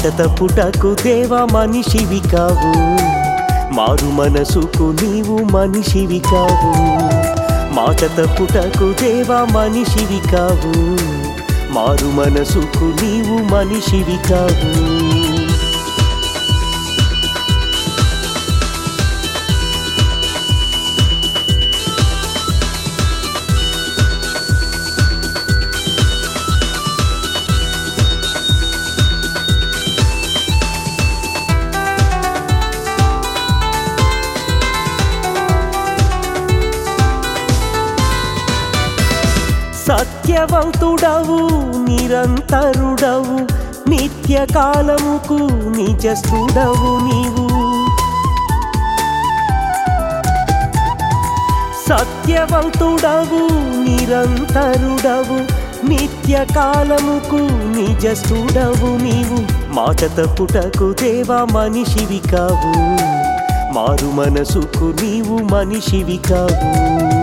మాట తప్పుటకు దేవా మనిషివి కావు మారు మనసుకు నీవు మనిషివి కావు మాట తప్పుటకు దేవా మనిషివి కావు మారు మనసుకు నీవు మనిషివి కావు సత్యవంతుడవు నిరంతరుడవు నిత్య కాలముకు నిజస్థుడవు నీవు సత్యవంతుడవు నిరంతరుడవు నిత్య కాలముకు నిజస్థుడవు నీవు మాట తప్పుటకు దేవా మనిషివి కావు మారు మనసుకు నీవు మనిషివి కావు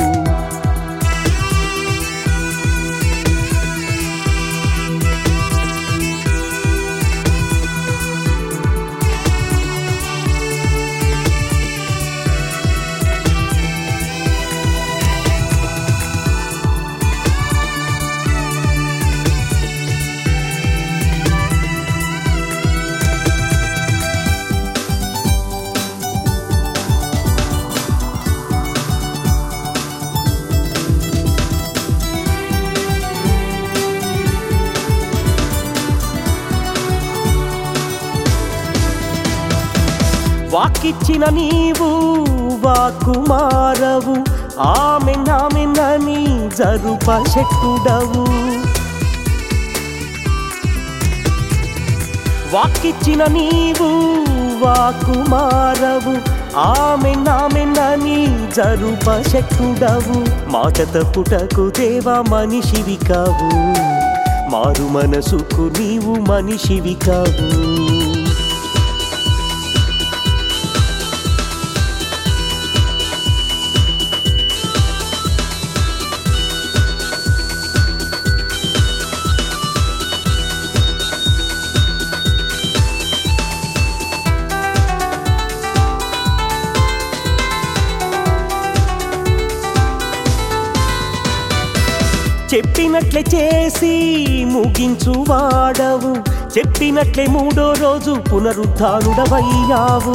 వాకిచ్చిన నీవు వాకు మారవు ఆమె నామెనని జరుప శక్తుడవు వాకిచ్చిన నీవు వాకు మారవు ఆమె నామెనని జరుప శక్తుడవు మాట తప్పుటకు దేవా మనిషివి కావు మారు మనసుకు నీవు మనిషివి కావు చెప్పినట్లే చేసి ముగించు వాడవు చెప్పినట్లే మూడో రోజు పునరుద్ధానుడవయ్యావు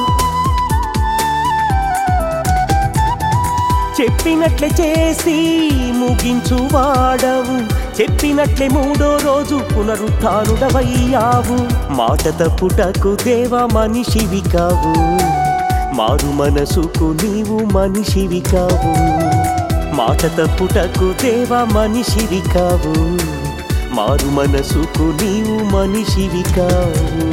చెప్పినట్లే చేసి ముగించు వాడవు చెప్పినట్లే మూడో రోజు పునరుద్ధానుడవయ్యావు మాట తప్పుటకు దేవా మనిషివి కావు మారు మనసుకు నీవు మనిషివి కావు మాట తప్పుటకు దేవా మనిషివి కావు మారు మనసుకు నీవు మనిషివి కావు